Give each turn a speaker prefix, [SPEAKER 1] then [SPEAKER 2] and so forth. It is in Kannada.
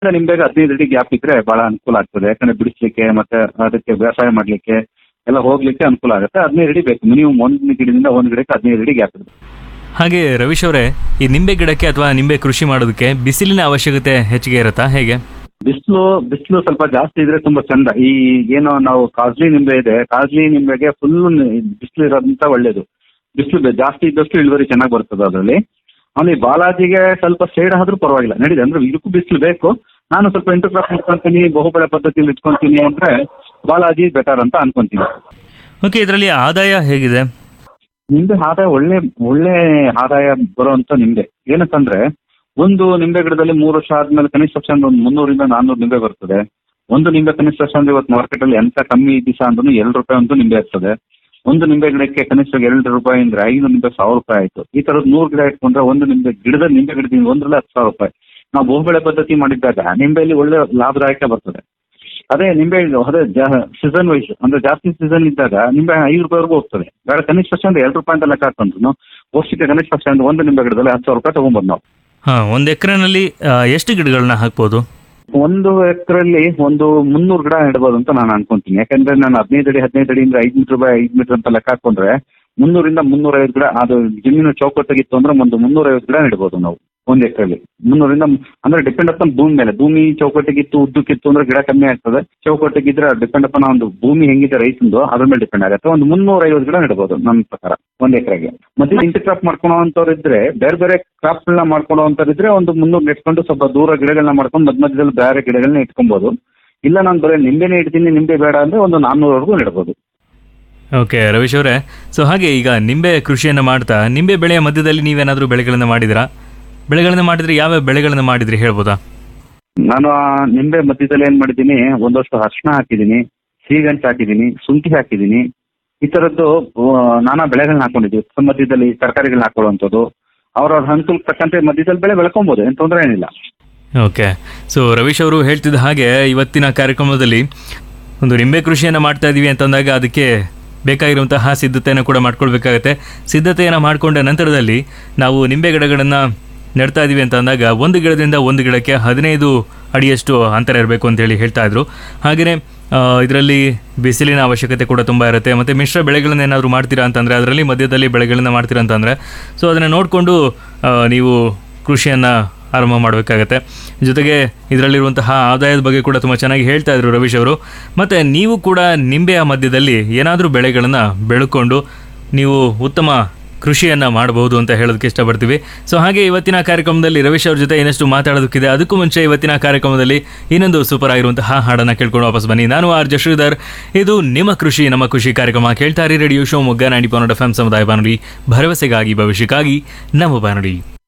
[SPEAKER 1] ನಿಂಬೆಗೆ ಹದಿನೈದು ಅಡಿ ಗ್ಯಾಪ್ ಇದ್ರೆ ಬಹಳ ಅನುಕೂಲ ಆಗ್ತದೆ ಯಾಕಂದ್ರೆ ಬಿಡಿಸ್ಲಿಕ್ಕೆ ಮತ್ತೆ ಅದಕ್ಕೆ ವ್ಯವಸಾಯ ಮಾಡ್ಲಿಕ್ಕೆ ಎಲ್ಲ ಹೋಗ್ಲಿಕ್ಕೆ ಅನುಕೂಲ ಆಗುತ್ತೆ ಹದಿನೈದು ಅಡಿ ಬೇಕು ಮಿನಿಮಮ್ ಒಂದು ಗಿಡದಿಂದ ಒಂದು ಗಿಡಕ್ಕೆ ಹದಿನೈದು ಅಡಿ ಗ್ಯಾಪ್ ಇರುತ್ತೆ
[SPEAKER 2] ಹಾಗೆ ರವೀಶ್ ಅವರೇ ಈ ನಿಂಬೆ ಗಿಡಕ್ಕೆ ಅಥವಾ ನಿಂಬೆ ಕೃಷಿ ಮಾಡೋದಕ್ಕೆ ಬಿಸಿಲಿನ ಅವಶ್ಯಕತೆ ಹೆಚ್ಚಿಗೆ ಇರುತ್ತಾ ಹೇಗೆ
[SPEAKER 1] ಬಿಸಿಲು ಬಿಸಿಲು ಸ್ವಲ್ಪ ಜಾಸ್ತಿ ಇದ್ರೆ ತುಂಬಾ ಚಂದ ಈ ಏನೋ ನಾವು ಕಾಜ್ಲಿ ನಿಂಬೆ ಇದೆ ಕಾಜ್ಲಿ ನಿಂಬೆಗೆ ಫುಲ್ ಬಿಸಿಲು ಇರೋದಂತ ಒಳ್ಳೇದು ಬಿಸಿಲು ಜಾಸ್ತಿ ಇದ್ದಷ್ಟು ಇಳುವರಿ ಚೆನ್ನಾಗಿ ಬರ್ತದೆ ಅದರಲ್ಲಿ ಆಮೇಲೆ ಈ ಬಾಲಾಜಿಗೆ ಸ್ವಲ್ಪ ಶೇಡ್ ಆದ್ರೂ ಪರವಾಗಿಲ್ಲ ನಡೀದೆ ಅಂದ್ರೆ ಇದಕ್ಕೂ ಬಿಸಿಲು ಬೇಕು ನಾನು ಸ್ವಲ್ಪ ಇಂಟರ್ ಕ್ರಾಪ್ ಇಟ್ಕೊಂತೀನಿ ಬಹುಬೆಳೆ ಪದ್ಧತಿಯಲ್ಲಿ ಇಟ್ಕೊಂತೀನಿ ಅಂದ್ರೆ ಬಾಲಾಜಿ ಬೆಟರ್ ಅಂತ ಅನ್ಕೊಂತೀನಿ
[SPEAKER 2] ಓಕೆ ಇದರಲ್ಲಿ ಆದಾಯ ಹೇಗಿದೆ
[SPEAKER 1] ನಿಂಬೆ ಆದಾಯ ಒಳ್ಳೆ ಒಳ್ಳೆ ಆದಾಯ ಬರುವಂತ ನಿಂಬೆ ಏನಕ್ಕಂದ್ರೆ ಒಂದು ನಿಂಬೆ ಗಿಡದಲ್ಲಿ ಮೂರು ವರ್ಷ ಆದ್ಮೇಲೆ ಕನಿಷ್ಠ ಪಕ್ಷ ಅಂದ್ರೆ ಒಂದು ಮುನ್ನೂರಿಂದ ನಾನ್ನೂರು ನಿಂಬೆ ಬರ್ತದೆ ಒಂದು ನಿಂಬೆ ಕನಿಷ್ಠ ಪಕ್ಷ ಅಂದ್ರೆ ಇವತ್ತು ಮಾರ್ಕೆಟ್ ಅಲ್ಲಿ ಎಂತ ಕಮ್ಮಿ ದಿವಸ ಅಂದ್ರೂ ಎರಡು ರೂಪಾಯಿ ಒಂದು ನಿಂಬೆ ಇರ್ತದೆ ಒಂದು ನಿಂಬೆ ಗಿಡಕ್ಕೆ ಕನಿಷ್ಠ ಎರಡು ರೂಪಾಯಿ ಅಂದ್ರೆ ಐದು ನಿಂಬೆ ಸಾವಿರ ರೂಪಾಯಿ ಆಯ್ತು ಈ ತರದ್ ನೂರು ಗಿಡ ಇಟ್ಕೊಂಡ್ರೆ ಒಂದು ನಿಂಬೆ ಗಿಡದ ನಿಂಬೆ ಗಿಡದಿಂದ ಒಂದ್ರಲ್ಲಿ ಹತ್ತು ಸಾವಿರ ರೂಪಾಯಿ ನಾವು ಬಹುಬೆಳೆ ಪದ್ಧತಿ ಮಾಡಿದ್ದಾಗ ನಿಂಬೆಯಲ್ಲಿ ಒಳ್ಳೆ ಲಾಭದಾಯಕ ಬರ್ತದೆ ಅದೇ ನಿಂಬೆ ಅದೇ ಸೀಸನ್ ವೈಸ್ ಅಂದ್ರೆ ಜಾಸ್ತಿ ಸೀಸನ್ ಇದ್ದಾಗ ನಿಂಬೆ ಐದು ರೂಪಾಯಿವರೆಗೂ ಹೋಗ್ತದೆ ಬೇಡ ಕನಿಷ್ಠ ಪಕ್ಷ ಅಂದ್ರೆ ಎರಡು ರೂಪಾಯಿ ಅಂತ ಲೆಕ್ಕ ಹಾಕೊಂಡ್ರು ವರ್ಷಕ್ಕೆ ಕನಿಷ್ಠ ಪಕ್ಷ ಅಂದ್ರೆ ಒಂದು ನಿಂಬೆ ಗಿಡದಲ್ಲಿ ಹತ್ತು ಸಾವಿರ ರೂಪಾಯಿ ತಗೊಂಬೋದು ನಾವು
[SPEAKER 2] ಹಾ ಒಂದು ಎಕರೆನಲ್ಲಿ ಎಷ್ಟು ಗಿಡಗಳನ್ನ ಹಾಕ್ಬೋದು
[SPEAKER 1] ಒಂದು ಎಕರೆಲ್ಲಿ ಒಂದು ಮುನ್ನೂರು ಗಿಡ ನೆಡ್ಬೋದು ಅಂತ ನಾನು ಅನ್ಕೊಂತೀನಿ ಯಾಕಂದ್ರೆ ನಾನು ಹದಿನೈದು ಅಡಿ ಹದಿನೈದು ಅಡಿ ಅಂದ್ರೆ ಐದು ಮೀಟರ್ ಬೈ ಐದು ಮೀಟರ್ ಅಂತ ಲೆಕ್ಕ ಹಾಕೊಂಡ್ರೆ ಮುನ್ನೂರಿಂದ ಮುನ್ನೂರೈವತ್ತು ಗಿಡ ಅದು ಜಮೀನು ಚೌಕಟ್ಟಾಗಿತ್ತು ಅಂದ್ರೆ ಒಂದು ಮುನ್ನೂರೈವತ್ತು ಗಿಡ ನೆಡ್ಬೋದು ನಾವು ಒಂದು ಎಕರೆಲಿ ಮುನ್ನೂರಿಂದ ಅಂದ್ರೆ ಡಿಪೆಂಡ್ ಅಪ್ಪನ್ ಭೂಮಿ ಮೇಲೆ ಭೂಮಿ ಚೌಕಟ್ಟಿಗಿತ್ತು ಉದ್ದಕ್ಕಿತ್ತು ಅಂದ್ರೆ ಗಿಡ ಕಮ್ಮಿ ಆಗ್ತದೆ ಚೌಕಟ್ಟಿಗಿದ್ರೆ ಡಿಪೆಂಡ್ ಅಪ್ಪನ್ ಒಂದು ಭೂಮಿ ಹೆಂಗಿದೆ ರೈತಂದು ಅದ್ರ ಮೇಲೆ ಡಿಪೆಂಡ್ ಆಗುತ್ತೆ ಒಂದು ಮುನ್ನೂರೈವತ್ತು ಗಿಡ ನೆಡ್ಬೋದು ನನ್ನ ಪ್ರಕಾರ ಒಂದು ಎಕರೆಗೆ ಮತ್ತೆ ಇಂಟರ್ ಕ್ರಾಪ್ ಮಾಡ್ಕೊಳೋವಂಥವ್ರು ಇದ್ರೆ ಬೇರೆ ಬೇರೆ ಕ್ರಾಪ್ಗಳನ್ನ ಮಾಡ್ಕೊಳೋವಂಥವ್ರು ಇದ್ರೆ ಒಂದು ಮುನ್ನೂರು ನೆಟ್ಕೊಂಡು ಸ್ವಲ್ಪ ದೂರ ಗಿಡಗಳನ್ನ ಮಾಡ್ಕೊಂಡು ಮಧ್ಯ ಮಧ್ಯದಲ್ಲಿ ಬೇರೆ ಗಿಡಗಳನ್ನ ಇಟ್ಕೊಬೋದು ಇಲ್ಲ ನಾನು ಬರೀ ನಿಂಬೆನೇ ಇಡ್ತೀನಿ ನಿಂಬೆ ಬೇಡ ಅಂದ್ರೆ ಒಂದು ನಾನ್ನೂರವರೆಗೂ ನೆಡ್ಬೋದು
[SPEAKER 2] ಓಕೆ ರವೀಶ್ ಅವರೇ ಸೊ ಹಾಗೆ ಈಗ ನಿಂಬೆ ಕೃಷಿಯನ್ನು ಮಾಡ್ತಾ ನಿಂಬೆ ಬೆಳೆಯ ಮಧ್ಯದಲ್ಲಿ ನೀವೇನಾದರೂ ಬೆಳೆಗಳನ್ನು ಮಾಡಿದಿರಾ ಬೆಳೆಗಳನ್ನು ಮಾಡಿದ್ರೆ ಯಾವ್ಯಾವ ಬೆಳೆಗಳನ್ನು ಮಾಡಿದ್ರಿ ಹೇಳ್ಬೋದಾ
[SPEAKER 1] ನಾನು ಆ ನಿಂಬೆ ಮಧ್ಯದಲ್ಲಿ ಏನ್ ಮಾಡಿದ್ದೀನಿ ಒಂದಷ್ಟು ಅರ್ಶಿನ ಹಾಕಿದ್ದೀನಿ ಸೀಗಂಟ್ ಹಾಕಿದ್ದೀನಿ ಶುಂಠಿ ಹಾಕಿದ್ದೀನಿ ಈ ತರದ್ದು ಆ, ನಾನಾ ಬೆಳೆಗಳನ್ನ ಹಾಕೊಂಡಿದ್ದೀವಿ ಮಧ್ಯದಲ್ಲಿ ತರಕಾರಿಗಳನ್ನ ಹಾಕೊಳ್ಳುವಂಥದ್ದು ಅವ್ರವ್ರ ಅನುಕೂಲಕ್ಕೆ ತಕ್ಕಂತೆ ಮಧ್ಯದಲ್ಲಿ ಬೆಳೆ ಬೆಳ್ಕೊಬೋದು ಏನು ತೊಂದರೆ ಏನಿಲ್ಲ
[SPEAKER 2] ಓಕೆ ಸೊ ರವೀಶ್ ಅವರು ಹೇಳ್ತಿದ್ದ ಹಾಗೆ ಇವತ್ತಿನ ಕಾರ್ಯಕ್ರಮದಲ್ಲಿ ಒಂದು ನಿಂಬೆ ಕೃಷಿಯನ್ನು ಮಾಡ್ತಾ ಇದ್ದೀವಿ ಅಂತಂದಾಗ ಅದಕ್ಕೆ ಬೇಕಾಗಿರುವಂತಹ ಸಿದ್ಧತೆಯನ್ನು ಕೂಡ ಮಾಡ್ಕೊಳ್ಬೇಕಾಗತ್ತೆ ಸಿದ್ಧತೆಯನ್ನು ಮಾಡಿಕೊಂಡ ನಂತರದಲ್ಲಿ ನಾವು ನಿಂಬೆ ಗಿಡಗಳನ್ನು ನೆಡ್ತಾ ಇದ್ದೀವಿ ಅಂತ ಅಂದಾಗ ಒಂದು ಗಿಡದಿಂದ ಒಂದು ಗಿಡಕ್ಕೆ ಹದಿನೈದು ಅಡಿಯಷ್ಟು ಅಂತರ ಇರಬೇಕು ಅಂತೇಳಿ ಹೇಳ್ತಾ ಇದ್ರು ಹಾಗೆಯೇ ಇದರಲ್ಲಿ ಬಿಸಿಲಿನ ಅವಶ್ಯಕತೆ ಕೂಡ ತುಂಬ ಇರುತ್ತೆ ಮತ್ತು ಮಿಶ್ರ ಬೆಳೆಗಳನ್ನ ಏನಾದರೂ ಮಾಡ್ತೀರಾ ಅಂತಂದರೆ ಅದರಲ್ಲಿ ಮಧ್ಯದಲ್ಲಿ ಬೆಳೆಗಳನ್ನ ಮಾಡ್ತೀರಾ ಅಂತಂದರೆ ಸೊ ಅದನ್ನು ನೋಡಿಕೊಂಡು ನೀವು ಕೃಷಿಯನ್ನು ಆರಂಭ ಮಾಡಬೇಕಾಗತ್ತೆ ಜೊತೆಗೆ ಇದರಲ್ಲಿರುವಂತಹ ಆದಾಯದ ಬಗ್ಗೆ ಕೂಡ ತುಂಬ ಚೆನ್ನಾಗಿ ಹೇಳ್ತಾ ಇದ್ರು ರವೀಶ್ ಅವರು ಮತ್ತು ನೀವು ಕೂಡ ನಿಂಬೆಯ ಮಧ್ಯದಲ್ಲಿ ಏನಾದರೂ ಬೆಳೆಗಳನ್ನು ಬೆಳ್ಕೊಂಡು ನೀವು ಉತ್ತಮ ಕೃಷಿಯನ್ನು ಮಾಡಬಹುದು ಅಂತ ಹೇಳೋದಕ್ಕೆ ಇಷ್ಟಪಡ್ತೀವಿ ಸೊ ಹಾಗೆ ಇವತ್ತಿನ ಕಾರ್ಯಕ್ರಮದಲ್ಲಿ ರವೀಶ್ ಅವ್ರ ಜೊತೆ ಇನ್ನಷ್ಟು ಮಾತಾಡೋದಕ್ಕಿದೆ ಅದಕ್ಕೂ ಮುಂಚೆ ಇವತ್ತಿನ ಕಾರ್ಯಕ್ರಮದಲ್ಲಿ ಇನ್ನೊಂದು ಸೂಪರ್ ಆಗಿರುವಂತಹ ಹಾಡನ್ನು ಕೇಳ್ಕೊಂಡು ವಾಪಸ್ ಬನ್ನಿ ನಾನು ಆರ್ ಜಶ್ರೀಧರ್ ಇದು ನಿಮ್ಮ ಕೃಷಿ ನಮ್ಮ ಖುಷಿ ಕಾರ್ಯಕ್ರಮ ಕೇಳ್ತಾರೆ ರೇಡಿಯೋ ಶೋ ಮೊಗ್ಗ ನಾಡಿ ಪಾನೋಡ ಎಫ್ ಎಂ ಸಮುದಾಯ ಬಾನುಲಿ ಭರವಸೆಗಾಗಿ ಭವಿಷ್ಯಕ್ಕಾಗಿ ನಮ್ಮ ಬಾನುಲಿ